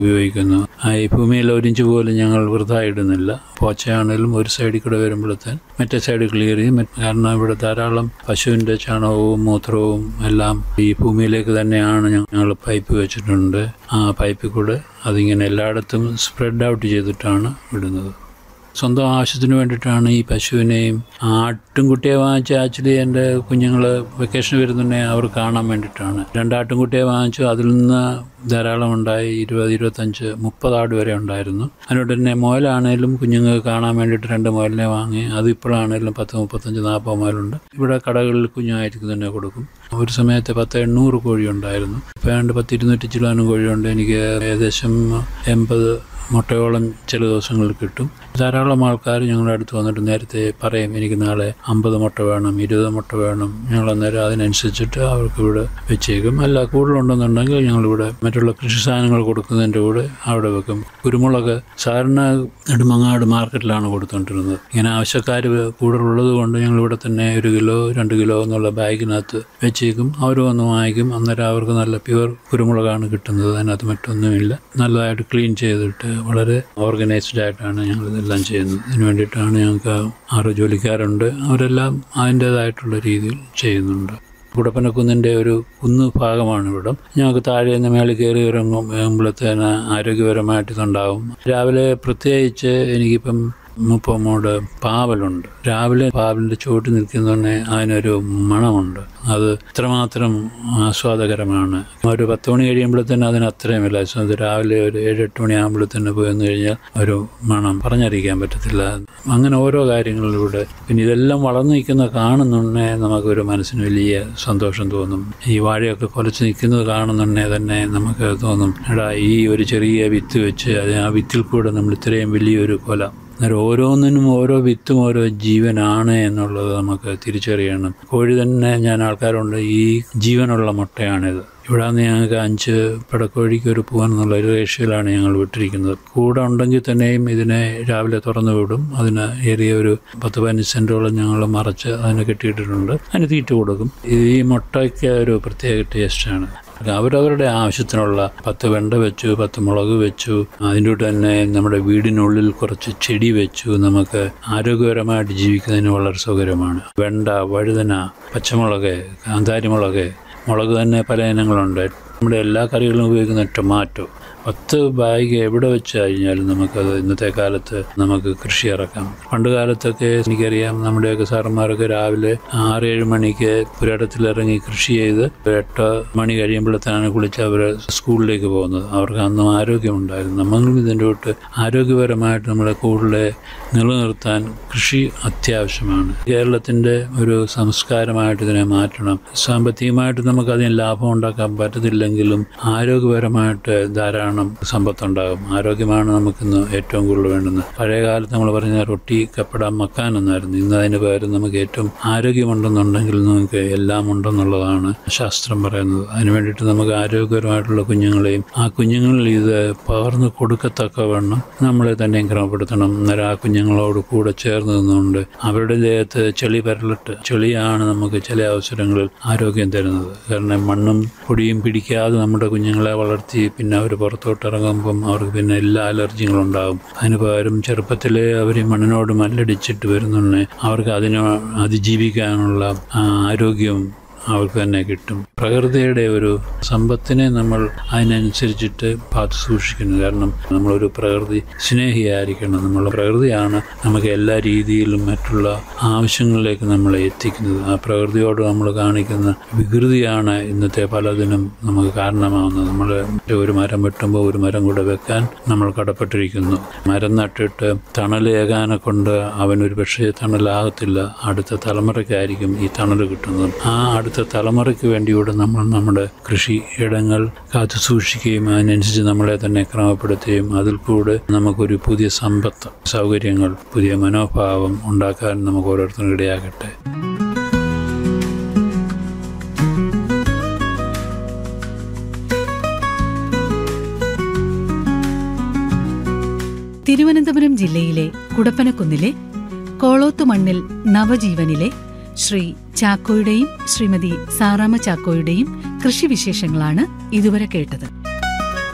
ഉപയോഗിക്കുന്നു ആ ഈ ഭൂമിയിൽ ഒരിഞ്ച് പോലും ഞങ്ങൾ വൃഥ ഇടുന്നില്ല പോച്ചയാണെങ്കിലും ഒരു സൈഡിൽ കൂടെ വരുമ്പോഴത്തേൻ മറ്റേ സൈഡ് ക്ലിയർ ചെയ്യും മറ്റ് കാരണം ഇവിടെ ധാരാളം പശുവിൻ്റെ ചാണകവും മൂത്രവും എല്ലാം ഈ ഭൂമിയിലേക്ക് തന്നെയാണ് ഞങ്ങൾ പൈപ്പ് വെച്ചിട്ടുണ്ട് ആ പൈപ്പിൽ കൂടെ അതിങ്ങനെ എല്ലായിടത്തും സ്പ്രെഡ് ഔട്ട് ചെയ്തിട്ടാണ് വിടുന്നത് സ്വന്തം ആവശ്യത്തിന് വേണ്ടിയിട്ടാണ് ഈ പശുവിനെയും ആട്ടുംകുട്ടിയെ വാങ്ങിച്ച് ആക്ച്വലി എൻ്റെ കുഞ്ഞുങ്ങൾ വെക്കേഷൻ വരുന്നുണ്ടെങ്കിൽ അവർ കാണാൻ വേണ്ടിയിട്ടാണ് രണ്ട് ആട്ടുംകുട്ടിയെ വാങ്ങിച്ചു അതിൽ നിന്ന് ധാരാളം ഉണ്ടായി ഇരുപത് ഇരുപത്തഞ്ച് മുപ്പത് ആട് വരെ ഉണ്ടായിരുന്നു അതിനോട് തന്നെ മുയലാണേലും കുഞ്ഞുങ്ങൾക്ക് കാണാൻ വേണ്ടിയിട്ട് രണ്ട് മുയലിനെ വാങ്ങി അത് ഇപ്പോഴാണേലും പത്ത് മുപ്പത്തഞ്ച് നാൽപ്പത് മുയലുണ്ട് ഇവിടെ കടകളിൽ കുഞ്ഞായിരിക്കും തന്നെ കൊടുക്കും ഒരു സമയത്ത് പത്ത് എണ്ണൂറ് കോഴി ഉണ്ടായിരുന്നു ഇപ്പോൾ ഏതാണ്ട് പത്ത് ഇരുന്നൂറ്റി ചില്ലാനും കോഴിയുണ്ട് എനിക്ക് ഏകദേശം എൺപത് മുട്ടയോളം ചില ദിവസങ്ങളിൽ കിട്ടും ധാരാളം ആൾക്കാർ ഞങ്ങളുടെ അടുത്ത് വന്നിട്ട് നേരത്തെ പറയും എനിക്ക് നാളെ അമ്പത് മുട്ട വേണം ഇരുപത് മുട്ട വേണം ഞങ്ങൾ അന്നേരം അതിനനുസരിച്ചിട്ട് അവർക്ക് ഇവിടെ വെച്ചേക്കും അല്ല കൂടുതലുണ്ടെന്നുണ്ടെങ്കിൽ ഞങ്ങളിവിടെ മറ്റുള്ള കൃഷി സാധനങ്ങൾ കൊടുക്കുന്നതിൻ്റെ കൂടെ അവിടെ വെക്കും കുരുമുളക് സാധാരണ നെടുമങ്ങാട് മാർക്കറ്റിലാണ് കൊടുത്തുകൊണ്ടിരുന്നത് ഇങ്ങനെ ആവശ്യക്കാർ കൂടുതലുള്ളത് കൊണ്ട് ഞങ്ങളിവിടെ തന്നെ ഒരു കിലോ രണ്ട് കിലോ എന്നുള്ള ബാഗിനകത്ത് വെച്ചേക്കും അവർ വന്ന് വാങ്ങിക്കും അന്നേരം അവർക്ക് നല്ല പ്യുവർ കുരുമുളകാണ് കിട്ടുന്നത് അതിനകത്ത് മറ്റൊന്നുമില്ല നല്ലതായിട്ട് ക്ലീൻ ചെയ്തിട്ട് വളരെ ഓർഗനൈസ്ഡ് ആയിട്ടാണ് ഞങ്ങൾ ഇതെല്ലാം ചെയ്യുന്നത് ഇതിന് വേണ്ടിയിട്ടാണ് ഞങ്ങൾക്ക് ആറ് ജോലിക്കാരുണ്ട് അവരെല്ലാം അതിൻ്റേതായിട്ടുള്ള രീതിയിൽ ചെയ്യുന്നുണ്ട് കുടപ്പനക്കുന്നിൻ്റെ ഒരു കുന്ന് ഭാഗമാണ് ഇവിടം ഞങ്ങൾക്ക് താഴെ നിന്ന് മേളിൽ കയറി ഇറങ്ങുമ്പോഴത്തേന് ആരോഗ്യപരമായിട്ട് ഇതുണ്ടാവും രാവിലെ പ്രത്യേകിച്ച് എനിക്കിപ്പം മുപ്പമോട് പാവലുണ്ട് രാവിലെ പാവലിൻ്റെ ചുവട്ടിൽ നിൽക്കുന്നതന്നെ അതിനൊരു മണമുണ്ട് അത് ഇത്രമാത്രം ആസ്വാദകരമാണ് ഒരു പത്ത് മണി കഴിയുമ്പോഴത്തേന് അതിന് അത്രയും വില അത് രാവിലെ ഒരു ഏഴ് എട്ട് മണി ആകുമ്പോഴത്തേന് പോയി വന്നു കഴിഞ്ഞാൽ ഒരു മണം പറഞ്ഞറിയിക്കാൻ പറ്റത്തില്ല അങ്ങനെ ഓരോ കാര്യങ്ങളിലൂടെ പിന്നെ ഇതെല്ലാം വളർന്നു നിൽക്കുന്ന കാണുന്നുണ്ടേ നമുക്കൊരു മനസ്സിന് വലിയ സന്തോഷം തോന്നും ഈ വാഴയൊക്കെ കൊലച്ച് നിൽക്കുന്നത് കാണുന്നുണ്ടേ തന്നെ നമുക്ക് തോന്നും എടാ ഈ ഒരു ചെറിയ വിത്ത് വെച്ച് അത് ആ വിത്തിൽ കൂടെ നമ്മൾ ഇത്രയും വലിയൊരു കൊല അന്നേരം ഓരോന്നിനും ഓരോ വിത്തും ഓരോ ജീവനാണ് എന്നുള്ളത് നമുക്ക് തിരിച്ചറിയണം കോഴി തന്നെ ഞാൻ ആൾക്കാരുണ്ട് ഈ ജീവനുള്ള മുട്ടയാണിത് ഇവിടെ നിന്ന് ഞങ്ങൾക്ക് അഞ്ച് പടക്കോഴിക്ക് ഒരു പൂവൻ എന്നുള്ള ഒരു റേഷ്യയിലാണ് ഞങ്ങൾ വിട്ടിരിക്കുന്നത് കൂടെ ഉണ്ടെങ്കിൽ തന്നെയും ഇതിനെ രാവിലെ തുറന്നു വിടും അതിന് ഏറിയ ഒരു പത്ത് പതിനഞ്ച് സെൻറ്റോളം ഞങ്ങൾ മറച്ച് അതിന് കെട്ടിയിട്ടിട്ടുണ്ട് അതിന് തീറ്റ കൊടുക്കും ഈ മുട്ടയ്ക്ക് ഒരു പ്രത്യേക ടേസ്റ്റാണ് അവരവരുടെ ആവശ്യത്തിനുള്ള പത്ത് വെണ്ട വെച്ചു പത്ത് മുളക് വെച്ചു അതിൻ്റെ കൂടെ തന്നെ നമ്മുടെ വീടിനുള്ളിൽ കുറച്ച് ചെടി വെച്ചു നമുക്ക് ആരോഗ്യപരമായിട്ട് ജീവിക്കുന്നതിന് വളരെ സൗകര്യമാണ് വെണ്ട വഴുതന പച്ചമുളക് കാന്താരിമുളക് മുളക് തന്നെ പല ഇനങ്ങളുണ്ട് നമ്മുടെ എല്ലാ കറികളിലും ഉപയോഗിക്കുന്ന ടൊമാറ്റോ പത്ത് ബാഗ് എവിടെ വെച്ച് കഴിഞ്ഞാലും നമുക്കത് ഇന്നത്തെ കാലത്ത് നമുക്ക് കൃഷി ഇറക്കാം പണ്ട് കാലത്തൊക്കെ എനിക്കറിയാം നമ്മുടെയൊക്കെ സാറന്മാരൊക്കെ രാവിലെ ആറേഴ് മണിക്ക് പുരയിടത്തിൽ ഇറങ്ങി കൃഷി ചെയ്ത് എട്ട് മണി കഴിയുമ്പോഴത്തേനാണ് കുളിച്ച് അവർ സ്കൂളിലേക്ക് പോകുന്നത് അവർക്ക് അന്നും ആരോഗ്യമുണ്ടായിരുന്നു നമ്മളും ഇതിൻ്റെ തൊട്ട് ആരോഗ്യപരമായിട്ട് നമ്മളെ കൂടുതൽ നിലനിർത്താൻ കൃഷി അത്യാവശ്യമാണ് കേരളത്തിൻ്റെ ഒരു സംസ്കാരമായിട്ട് ഇതിനെ മാറ്റണം സാമ്പത്തികമായിട്ട് നമുക്ക് അതിന് ലാഭം ഉണ്ടാക്കാൻ പറ്റത്തില്ലെങ്കിലും ആരോഗ്യപരമായിട്ട് ധാരാളം സമ്പത്തുണ്ടാകും ആരോഗ്യമാണ് നമുക്കിന്ന് ഏറ്റവും കൂടുതൽ വേണ്ടുന്നത് പഴയ കാലത്ത് നമ്മൾ പറഞ്ഞ റൊട്ടി കപ്പട മക്കാൻ എന്നായിരുന്നു ഇന്ന് അതിന് പകരം നമുക്ക് ഏറ്റവും ആരോഗ്യമുണ്ടെന്നുണ്ടെങ്കിൽ നമുക്ക് എല്ലാം ഉണ്ടെന്നുള്ളതാണ് ശാസ്ത്രം പറയുന്നത് അതിന് വേണ്ടിയിട്ട് നമുക്ക് ആരോഗ്യപരമായിട്ടുള്ള കുഞ്ഞുങ്ങളെയും ആ കുഞ്ഞുങ്ങളിൽ ഇത് പകർന്നു കൊടുക്കത്തക്കവണ്ണം നമ്മളെ തന്നെ ക്രമപ്പെടുത്തണം അന്നേരം ആ കുഞ്ഞുങ്ങളോട് കൂടെ ചേർന്ന് നിന്നുകൊണ്ട് അവരുടെ ദേഹത്ത് ചെളി പരലിട്ട് ചെളിയാണ് നമുക്ക് ചില അവസരങ്ങളിൽ ആരോഗ്യം തരുന്നത് കാരണം മണ്ണും പൊടിയും പിടിക്കാതെ നമ്മുടെ കുഞ്ഞുങ്ങളെ വളർത്തി പിന്നെ അവർ പുറത്തോട്ട് ഇറങ്ങുമ്പം അവർക്ക് പിന്നെ എല്ലാ അലർജികളും ഉണ്ടാകും അതിന് പകരം ചെറുപ്പത്തിലെ അവർ മണ്ണിനോട് മല്ലടിച്ചിട്ട് വരുന്നുണ്ടെ അവർക്ക് അതിനെ അതിജീവിക്കാനുള്ള ആ, ആരോഗ്യവും അവർക്ക് തന്നെ കിട്ടും പ്രകൃതിയുടെ ഒരു സമ്പത്തിനെ നമ്മൾ അതിനനുസരിച്ചിട്ട് കാത്തു സൂക്ഷിക്കുന്നു കാരണം നമ്മളൊരു പ്രകൃതി സ്നേഹിയായിരിക്കണം നമ്മൾ പ്രകൃതിയാണ് നമുക്ക് എല്ലാ രീതിയിലും മറ്റുള്ള ആവശ്യങ്ങളിലേക്ക് നമ്മളെ എത്തിക്കുന്നത് ആ പ്രകൃതിയോട് നമ്മൾ കാണിക്കുന്ന വികൃതിയാണ് ഇന്നത്തെ പലതിനും നമുക്ക് കാരണമാവുന്നത് നമ്മൾ ഒരു മരം വെട്ടുമ്പോൾ ഒരു മരം കൂടെ വെക്കാൻ നമ്മൾ കടപ്പെട്ടിരിക്കുന്നു മരം നട്ടിട്ട് തണലേകാനെ കൊണ്ട് അവനൊരു പക്ഷേ തണലാകത്തില്ല അടുത്ത തലമുറയ്ക്കായിരിക്കും ഈ തണൽ കിട്ടുന്നത് ആ അടുത്ത തലമുറയ്ക്ക് വേണ്ടിയൂടെ നമ്മൾ നമ്മുടെ കൃഷി ഇടങ്ങൾ കാത്തു സൂക്ഷിക്കുകയും അതിനനുസരിച്ച് നമ്മളെ തന്നെ ക്രമപ്പെടുത്തുകയും അതിൽ കൂടെ നമുക്കൊരു പുതിയ സമ്പത്ത് സൗകര്യങ്ങൾ പുതിയ മനോഭാവം ഉണ്ടാക്കാൻ നമുക്ക് ഓരോരുത്തരും ഇടയാകട്ടെ തിരുവനന്തപുരം ജില്ലയിലെ കുടപ്പനക്കുന്നിലെ കോളോത്തുമണ്ണിൽ നവജീവനിലെ ശ്രീ ചാക്കോയുടെയും ശ്രീമതി സാറാമ ചാക്കോയുടെയും കൃഷിവിശേഷങ്ങളാണ് ഇതുവരെ കേട്ടത്